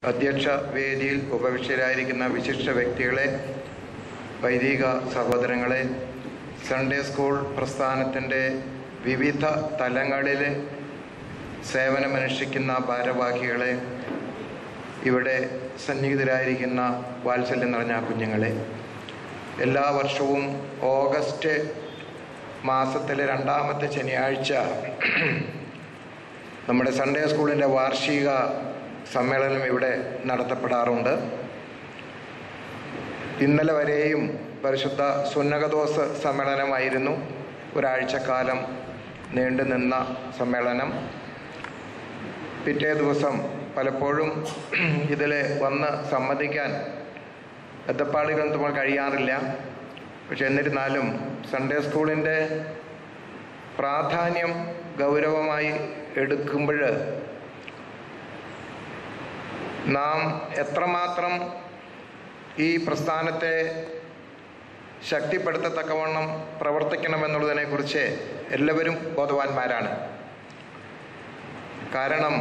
അധ്യക്ഷ വേദിയിൽ ഉപവിഷ്ടരായിരിക്കുന്ന വിശിഷ്ട വ്യക്തികളെ വൈദിക സഹോദരങ്ങളെ സൺഡേ സ്കൂൾ പ്രസ്ഥാനത്തിൻ്റെ വിവിധ തലങ്ങളിൽ സേവനമനുഷ്ഠിക്കുന്ന ഭാരവാഹികളെ ഇവിടെ സന്നിഹിതരായിരിക്കുന്ന വാത്സല്യം നിറഞ്ഞ കുഞ്ഞുങ്ങളെ എല്ലാ വർഷവും ഓഗസ്റ്റ് മാസത്തിലെ രണ്ടാമത്തെ ശനിയാഴ്ച നമ്മുടെ സൺഡേ സ്കൂളിൻ്റെ വാർഷിക സമ്മേളനം ഇവിടെ നടത്തപ്പെടാറുണ്ട് ഇന്നലെ വരെയും പരിശുദ്ധ സുന്നകദോസ് സമ്മേളനമായിരുന്നു ഒരാഴ്ചക്കാലം നീണ്ടു നിന്ന സമ്മേളനം പിറ്റേ ദിവസം പലപ്പോഴും ഇതിൽ വന്ന് സംബന്ധിക്കാൻ എത്തപ്പാടുകൾ നമ്മൾ കഴിയാറില്ല പക്ഷെ എന്നിരുന്നാലും സൺഡേ സ്കൂളിൻ്റെ പ്രാധാന്യം ഗൗരവമായി എടുക്കുമ്പോൾ നാം എത്രമാത്രം ഈ പ്രസ്ഥാനത്തെ ശക്തിപ്പെടുത്തത്തക്കവണ്ണം പ്രവർത്തിക്കണമെന്നുള്ളതിനെക്കുറിച്ച് എല്ലാവരും ബോധവാന്മാരാണ് കാരണം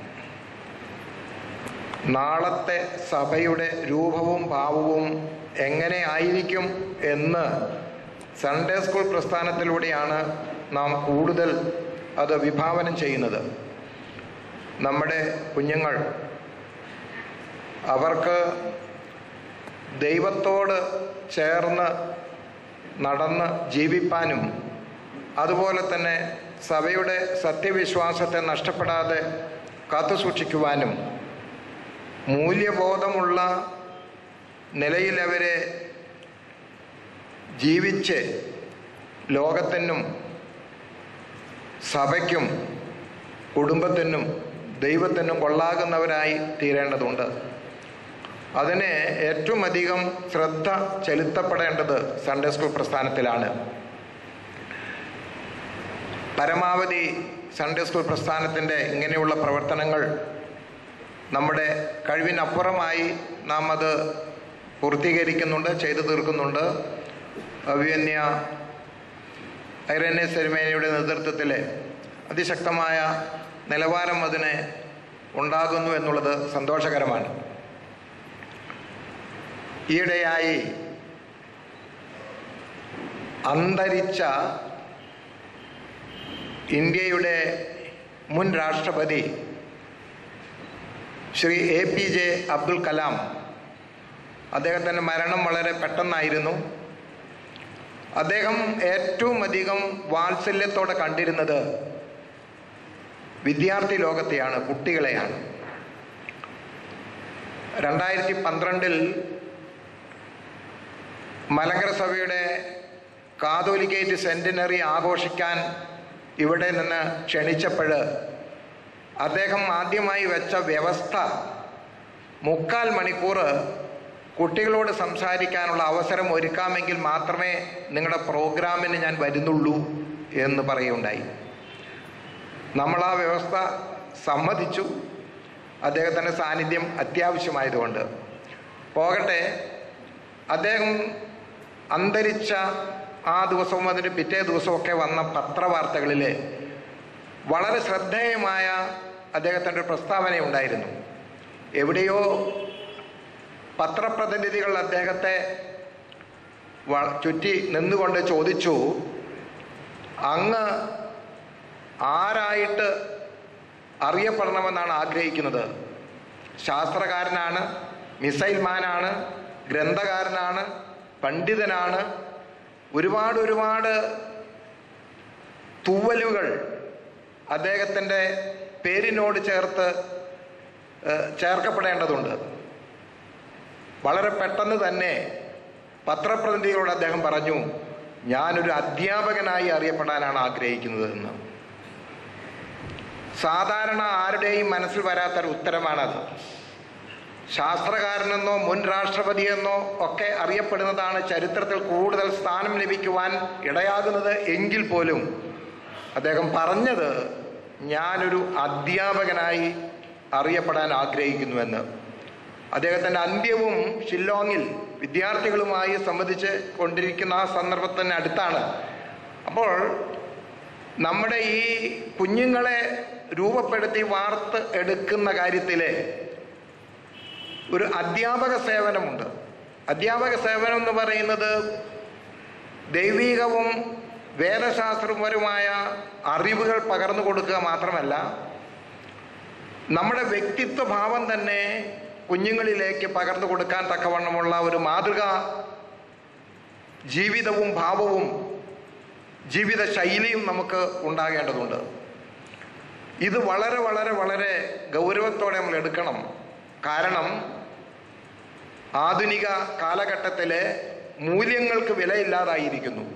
നാളത്തെ സഭയുടെ രൂപവും ഭാവവും എങ്ങനെ ആയിരിക്കും എന്ന് സൺഡേ സ്കൂൾ പ്രസ്ഥാനത്തിലൂടെയാണ് നാം കൂടുതൽ അത് വിഭാവനം ചെയ്യുന്നത് നമ്മുടെ കുഞ്ഞുങ്ങൾ അവർക്ക് ദൈവത്തോട് ചേർന്ന് നടന്ന് ജീവിപ്പാനും അതുപോലെ തന്നെ സഭയുടെ സത്യവിശ്വാസത്തെ നഷ്ടപ്പെടാതെ കാത്തുസൂക്ഷിക്കുവാനും മൂല്യബോധമുള്ള നിലയിൽ അവരെ ജീവിച്ച് ലോകത്തിനും സഭയ്ക്കും കുടുംബത്തിനും ദൈവത്തിനും കൊള്ളാകുന്നവരായി തീരേണ്ടതുണ്ട് അതിന് ഏറ്റവും അധികം ശ്രദ്ധ ചെലുത്തപ്പെടേണ്ടത് സൺഡേ സ്കൂൾ പ്രസ്ഥാനത്തിലാണ് പരമാവധി സൺഡേ സ്കൂൾ പ്രസ്ഥാനത്തിൻ്റെ ഇങ്ങനെയുള്ള പ്രവർത്തനങ്ങൾ നമ്മുടെ കഴിവിനപ്പുറമായി നാം അത് പൂർത്തീകരിക്കുന്നുണ്ട് ചെയ്തു തീർക്കുന്നുണ്ട് അഭിവന്യ ഐറന്യ സെരുമേനയുടെ നേതൃത്വത്തിൽ അതിശക്തമായ നിലവാരം അതിന് ഉണ്ടാകുന്നു എന്നുള്ളത് സന്തോഷകരമാണ് ഈയിടെയായി അന്തരിച്ച ഇന്ത്യയുടെ മുൻ രാഷ്ട്രപതി Shri A P J Abdul Kalam അദ്ദേഹത്തിൻ്റെ മരണം വളരെ പെട്ടെന്നായിരുന്നു അദ്ദേഹം ഏറ്റവും അധികം വാത്സല്യത്തോടെ കണ്ടിരുന്നത് വിദ്യാർത്ഥി ലോകത്തെയാണ് കുട്ടികളെയാണ് രണ്ടായിരത്തി പന്ത്രണ്ടിൽ മലങ്കര സഭയുടെ കാതോലിക്കേറ്റ് സെൻറ്റിനറി ആഘോഷിക്കാൻ ഇവിടെ നിന്ന് ക്ഷണിച്ചപ്പോൾ അദ്ദേഹം ആദ്യമായി വെച്ച വ്യവസ്ഥ മുക്കാൽ മണിക്കൂർ കുട്ടികളോട് സംസാരിക്കാനുള്ള അവസരം ഒരുക്കാമെങ്കിൽ മാത്രമേ നിങ്ങളുടെ പ്രോഗ്രാമിന് ഞാൻ വരുന്നുള്ളൂ എന്ന് പറയുണ്ടായി നമ്മൾ ആ വ്യവസ്ഥ സമ്മതിച്ചു അദ്ദേഹത്തിൻ്റെ സാന്നിധ്യം അത്യാവശ്യമായതുകൊണ്ട് പോകട്ടെ അദ്ദേഹം അന്തരിച്ച ആ ദിവസവും അതിൻ്റെ പിറ്റേ ദിവസമൊക്കെ വന്ന പത്രവാർത്തകളിൽ വളരെ ശ്രദ്ധേയമായ അദ്ദേഹത്തിൻ്റെ ഒരു പ്രസ്താവന ഉണ്ടായിരുന്നു എവിടെയോ പത്രപ്രതിനിധികൾ അദ്ദേഹത്തെ ചുറ്റി നിന്നുകൊണ്ട് ചോദിച്ചു അങ്ങ് ആരായിട്ട് അറിയപ്പെടണമെന്നാണ് ആഗ്രഹിക്കുന്നത് ശാസ്ത്രകാരനാണ് മിസൈൽ മാനാണ് ഗ്രന്ഥകാരനാണ് പണ്ഡിതനാണ് ഒരുപാട് ഒരുപാട് തൂവലുകൾ അദ്ദേഹത്തിൻ്റെ പേരിനോട് ചേർത്ത് ചേർക്കപ്പെടേണ്ടതുണ്ട് വളരെ പെട്ടെന്ന് തന്നെ പത്രപ്രതിനിധികളോട് അദ്ദേഹം പറഞ്ഞു ഞാനൊരു അധ്യാപകനായി അറിയപ്പെടാനാണ് ആഗ്രഹിക്കുന്നത് എന്ന് സാധാരണ ആരുടെയും മനസ്സിൽ വരാത്തൊരു ഉത്തരമാണത് ശാസ്ത്രകാരനെന്നോ മുൻ രാഷ്ട്രപതിയെന്നോ ഒക്കെ അറിയപ്പെടുന്നതാണ് ചരിത്രത്തിൽ കൂടുതൽ സ്ഥാനം ലഭിക്കുവാൻ ഇടയാകുന്നത് എങ്കിൽ പോലും അദ്ദേഹം പറഞ്ഞത് ഞാനൊരു അധ്യാപകനായി അറിയപ്പെടാൻ ആഗ്രഹിക്കുന്നുവെന്ന് അദ്ദേഹത്തിൻ്റെ അന്ത്യവും ഷില്ലോങ്ങിൽ വിദ്യാർത്ഥികളുമായി സംബന്ധിച്ച് കൊണ്ടിരിക്കുന്ന ആ സന്ദർഭത്തിന് അടുത്താണ് അപ്പോൾ നമ്മുടെ ഈ കുഞ്ഞുങ്ങളെ രൂപപ്പെടുത്തി വാർത്ത് എടുക്കുന്ന കാര്യത്തിൽ ഒരു അധ്യാപക സേവനമുണ്ട് അധ്യാപക സേവനം എന്ന് പറയുന്നത് ദൈവീകവും വേദശാസ്ത്രപരമായ അറിവുകൾ പകർന്നു കൊടുക്കുക മാത്രമല്ല നമ്മുടെ വ്യക്തിത്വ ഭാവം തന്നെ കുഞ്ഞുങ്ങളിലേക്ക് പകർന്നു കൊടുക്കാൻ തക്കവണ്ണമുള്ള ഒരു മാതൃക ജീവിതവും ഭാവവും ജീവിത ശൈലിയും നമുക്ക് ഉണ്ടാകേണ്ടതുണ്ട് ഇത് വളരെ വളരെ വളരെ ഗൗരവത്തോടെ നമ്മൾ എടുക്കണം കാരണം ആധുനിക കാലഘട്ടത്തിലെ മൂല്യങ്ങൾക്ക് വിലയില്ലാതായിരിക്കുന്നു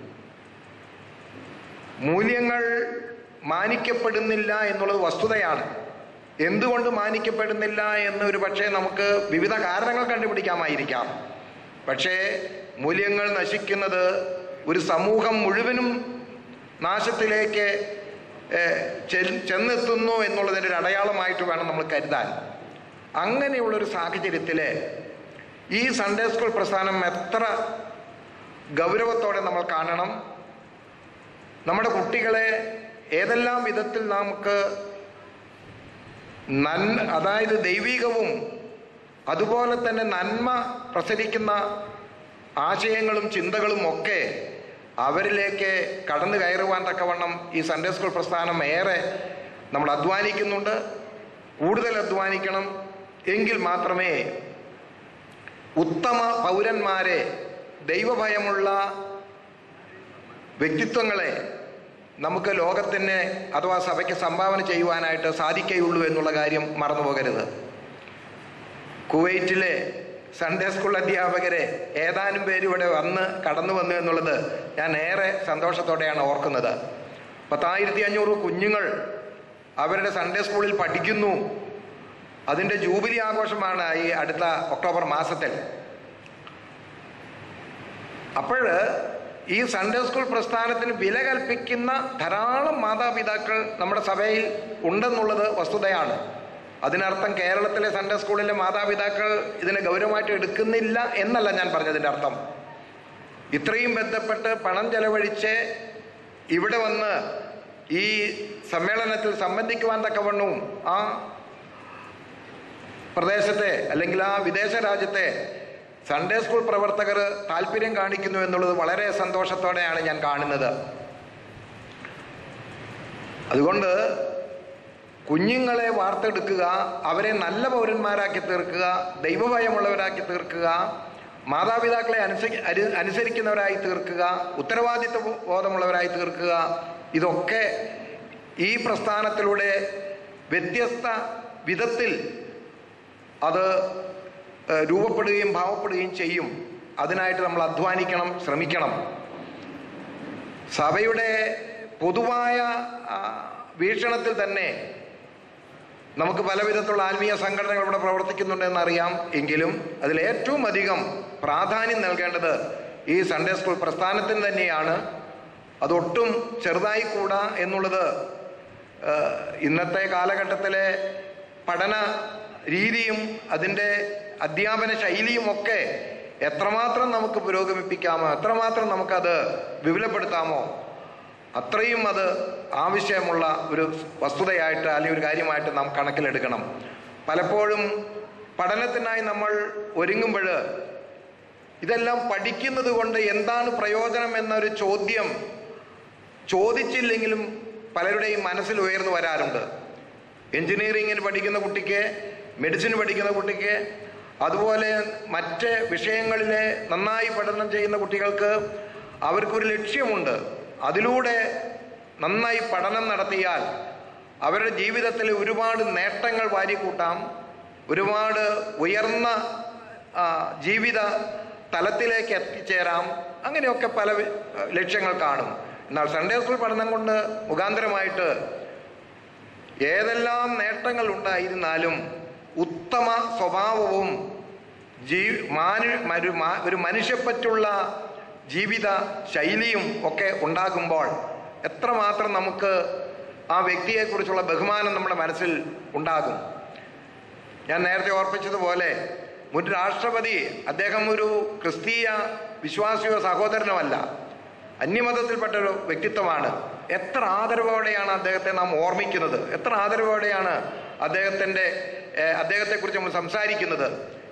മൂല്യങ്ങൾ മാനിക്കപ്പെടുന്നില്ല എന്നുള്ളത് വസ്തുതയാണ് എന്തുകൊണ്ട് മാനിക്കപ്പെടുന്നില്ല എന്ന് ഒരു പക്ഷേ നമുക്ക് വിവിധ കാരണങ്ങൾ കണ്ടുപിടിക്കാമായിരിക്കാം പക്ഷേ മൂല്യങ്ങൾ നശിക്കുന്നത് ഒരു സമൂഹം മുഴുവനും നാശത്തിലേക്ക് ഏഹ്, ചെ- ചെന്നെത്തുന്നു എന്നുള്ളതിൻ്റെ ഒരു അടയാളമായിട്ട് വേണം നമ്മൾ കരുതാൻ അങ്ങനെയുള്ളൊരു സാഹചര്യത്തിൽ ഈ സൺഡേ സ്കൂൾ പ്രസ്ഥാനം എത്ര ഗൗരവത്തോടെ നമ്മൾ കാണണം നമ്മുടെ കുട്ടികളെ ഏതെല്ലാം വിധത്തിൽ നമുക്ക് നന്മ അതായത് ദൈവികവും അതുപോലെ തന്നെ നന്മ പ്രസരിക്കുന്ന ആശയങ്ങളും ചിന്തകളും ഒക്കെ അവരിലേക്ക് കടന്നു കയറുവാൻ തക്കവണ്ണം ഈ സൺഡേ സ്കൂൾ പ്രസ്ഥാനം ഏറെ നമ്മൾ അധ്വാനിക്കുന്നുണ്ട് കൂടുതൽ അധ്വാനിക്കണം എങ്കിൽ മാത്രമേ ഉത്തമ പൗരന്മാരെ ദൈവഭയമുള്ള വ്യക്തിത്വങ്ങളെ നമുക്ക് ലോകത്തിന് അഥവാ സഭയ്ക്ക് സംഭാവന ചെയ്യുവാനായിട്ട് സാധിക്കുകയുള്ളൂ എന്നുള്ള കാര്യം മറന്നു പോകരുത് കുവൈറ്റിലെ സൺഡേ സ്കൂൾ അധ്യാപകരെ ഏതാനും പേര് ഇവിടെ വന്ന് കടന്നു വന്നു എന്നുള്ളത് ഞാൻ ഏറെ സന്തോഷത്തോടെയാണ് ഓർക്കുന്നത് പത്തായിരത്തി അഞ്ഞൂറ് കുഞ്ഞുങ്ങൾ അവരുടെ സൺഡേ സ്കൂളിൽ പഠിക്കുന്നു അതിൻ്റെ ജൂബിലി ആഘോഷമാണ് ഈ അടുത്ത ഒക്ടോബർ മാസത്തിൽ അപ്പോൾ ഈ സൺഡേ സ്കൂൾ പ്രസ്ഥാനത്തിന് വില കൽപ്പിക്കുന്ന ധാരാളം മാതാപിതാക്കൾ നമ്മുടെ സഭയിൽ ഉണ്ടെന്നുള്ളത് വസ്തുതയാണ് അതിനർത്ഥം കേരളത്തിലെ സൺഡേ സ്കൂളിലെ മാതാപിതാക്കൾ ഇതിനെ ഗൗരവമായിട്ട് എടുക്കുന്നില്ല എന്നല്ല ഞാൻ പറഞ്ഞതിൻ്റെ അർത്ഥം ഇത്രയും ബന്ധപ്പെട്ട് പണം ചെലവഴിച്ച് ഇവിടെ വന്ന് ഈ സമ്മേളനത്തിൽ സംബന്ധിക്കുവാൻ തക്കവണ്ണവും ആ പ്രദേശത്തെ അല്ലെങ്കിൽ ആ വിദേശ രാജ്യത്തെ സൺഡേ സ്കൂൾ പ്രവർത്തകർ താല്പര്യം കാണിക്കുന്നു എന്നുള്ളത് വളരെ സന്തോഷത്തോടെയാണ് ഞാൻ കാണുന്നത് അതുകൊണ്ട് കുഞ്ഞുങ്ങളെ വാർത്തെടുക്കുക അവരെ നല്ല പൗരന്മാരാക്കി തീർക്കുക ദൈവഭയമുള്ളവരാക്കി തീർക്കുക മാതാപിതാക്കളെ അനുസരി അരു- അനുസരിക്കുന്നവരായി തീർക്കുക ഉത്തരവാദിത്വ ബോധമുള്ളവരായി തീർക്കുക ഇതൊക്കെ ഈ പ്രസ്ഥാനത്തിലൂടെ വ്യത്യസ്ത വിധത്തിൽ അത് ഏഹ്, രൂപപ്പെടുകയും ഭാവപ്പെടുകയും ചെയ്യും അതിനായിട്ട് നമ്മൾ അധ്വാനിക്കണം ശ്രമിക്കണം സഭയുടെ പൊതുവായ ആ, വീക്ഷണത്തിൽ തന്നെ നമുക്ക് പല വിധത്തിലുള്ള ആത്മീയ സംഘടനകൾ ഇവിടെ പ്രവർത്തിക്കുന്നുണ്ടെന്ന് അറിയാം എങ്കിലും അതിൽ ഏറ്റവും അധികം പ്രാധാന്യം നൽകേണ്ടത് ഈ സൺഡേ സ്കൂൾ പ്രസ്ഥാനത്തിന് തന്നെയാണ് അതൊട്ടും ചെറുതായി കൂടാ എന്നുള്ളത് ഏഹ്, ഇന്നത്തെ കാലഘട്ടത്തിലെ പഠന രീതിയും അതിൻ്റെ അധ്യാപന ശൈലിയും ഒക്കെ എത്രമാത്രം നമുക്ക് പുരോഗമിപ്പിക്കാമോ എത്രമാത്രം നമുക്കത് വിപുലപ്പെടുത്താമോ അത്രയും അത് ആവശ്യമുള്ള ഒരു വസ്തുതയായിട്ട് അല്ലെങ്കിൽ ഒരു കാര്യമായിട്ട് നാം കണക്കിലെടുക്കണം പലപ്പോഴും പഠനത്തിനായി നമ്മൾ ഒരുങ്ങുമ്പോൾ ഇതെല്ലാം പഠിക്കുന്നത് കൊണ്ട് എന്താണ് പ്രയോജനം എന്നൊരു ചോദ്യം ചോദിച്ചില്ലെങ്കിലും പലരുടെയും മനസ്സിൽ ഉയർന്നു വരാറുണ്ട് എഞ്ചിനീയറിങ്ങിന് പഠിക്കുന്ന കുട്ടിക്ക് മെഡിസിൻ പഠിക്കുന്ന കുട്ടിക്ക് അതുപോലെ മറ്റ് വിഷയങ്ങളിലെ നന്നായി പഠനം ചെയ്യുന്ന കുട്ടികൾക്ക് അവർക്കൊരു ലക്ഷ്യമുണ്ട് അതിലൂടെ നന്നായി പഠനം നടത്തിയാൽ അവരുടെ ജീവിതത്തിൽ ഒരുപാട് നേട്ടങ്ങൾ വാരിക്കൂട്ടാം ഒരുപാട് ഉയർന്ന ആ, ജീവിത തലത്തിലേക്ക് എത്തിച്ചേരാം അങ്ങനെയൊക്കെ പല വി- ലക്ഷ്യങ്ങൾ കാണും എന്നാൽ സൺഡേ സ്കൂൾ പഠനം കൊണ്ട് മുഖാന്തരമായിട്ട് ഏതെല്ലാം നേട്ടങ്ങൾ ഉണ്ടായിരുന്നാലും ഉത്തമ സ്വഭാവവും ജീ മാനു മരു മാ- ഒരു മനുഷ്യപ്പറ്റുള്ള ജീവിത ശൈലിയും ഒക്കെ ഉണ്ടാകുമ്പോൾ എത്രമാത്രം നമുക്ക് ആ വ്യക്തിയെക്കുറിച്ചുള്ള ബഹുമാനം നമ്മുടെ മനസ്സിൽ ഉണ്ടാകും ഞാൻ നേരത്തെ ഓർപ്പിച്ചതുപോലെ മുൻ രാഷ്ട്രപതി അദ്ദേഹം ഒരു ക്രിസ്തീയ വിശ്വാസിയോ സഹോദരനോ അല്ല അന്യമതത്തിൽപ്പെട്ട ഒരു വ്യക്തിത്വമാണ് എത്ര ആദരവോടെയാണ് അദ്ദേഹത്തെ നാം ഓർമ്മിക്കുന്നത് എത്ര ആദരവോടെയാണ് അദ്ദേഹത്തിൻ്റെ ഏഹ്, അദ്ദേഹത്തെക്കുറിച്ച് നമ്മൾ സംസാരിക്കുന്നത്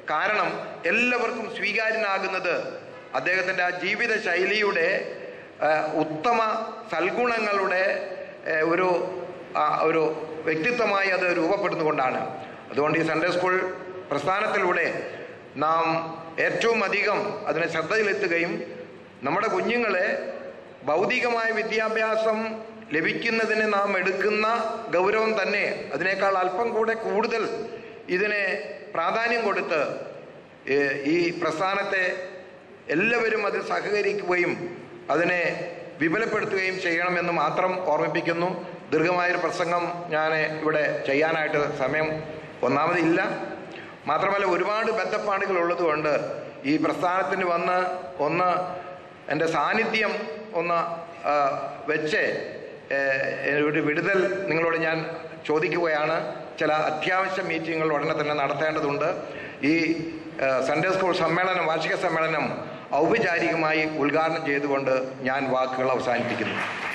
കാരണം എല്ലാവർക്കും സ്വീകാര്യനാകുന്നത് അദ്ദേഹത്തിൻ്റെ ആ ജീവിത ശൈലിയുടെ ആ, ഉത്തമ സൽഗുണങ്ങളുടെ ഏ, ഒരു ആ, ഒരു വ്യക്തിത്വമായി അത് രൂപപ്പെടുന്നുകൊണ്ടാണ് അതുകൊണ്ട് ഈ സൺഡേ സ്കൂൾ പ്രസ്ഥാനത്തിലൂടെ നാം ഏറ്റവും അധികം അതിനെ ശ്രദ്ധയിലെത്തുകയും നമ്മുടെ കുഞ്ഞുങ്ങളെ ഭൗതികമായ വിദ്യാഭ്യാസം ലഭിക്കുന്നതിന് നാം എടുക്കുന്ന ഗൗരവം തന്നെ അതിനേക്കാൾ അല്പം കൂടെ കൂടുതൽ ഇതിനെ പ്രാധാന്യം കൊടുത്ത് ഏ, ഈ പ്രസ്ഥാനത്തെ എല്ലാവരും അതിൽ സഹകരിക്കുകയും അതിനെ വിപുലപ്പെടുത്തുകയും ചെയ്യണമെന്ന് മാത്രം ഓർമ്മിപ്പിക്കുന്നു ദീർഘമായൊരു പ്രസംഗം ഞാൻ ഇവിടെ ചെയ്യാനായിട്ട് സമയം ഒന്നാമതില്ല മാത്രമല്ല ഒരുപാട് ബന്ധപ്പാടുകൾ ഉള്ളതുകൊണ്ട് ഈ പ്രസ്ഥാനത്തിന് വന്ന് ഒന്ന് എൻ്റെ സാന്നിധ്യം ഒന്ന് ആ, വെച്ച് ഏ, ഒരു വിടുതൽ നിങ്ങളോട് ഞാൻ ചോദിക്കുകയാണ് ചില അത്യാവശ്യ മീറ്റിങ്ങുകൾ ഉടനെ തന്നെ നടത്തേണ്ടതുണ്ട് ഈ ആ, സൺഡേ സ്കൂൾ സമ്മേളനം വാർഷിക സമ്മേളനം ഔപചാരികമായി ഉദ്ഘാടനം ചെയ്തുകൊണ്ട് ഞാൻ വാക്കുകൾ അവസാനിപ്പിക്കുന്നു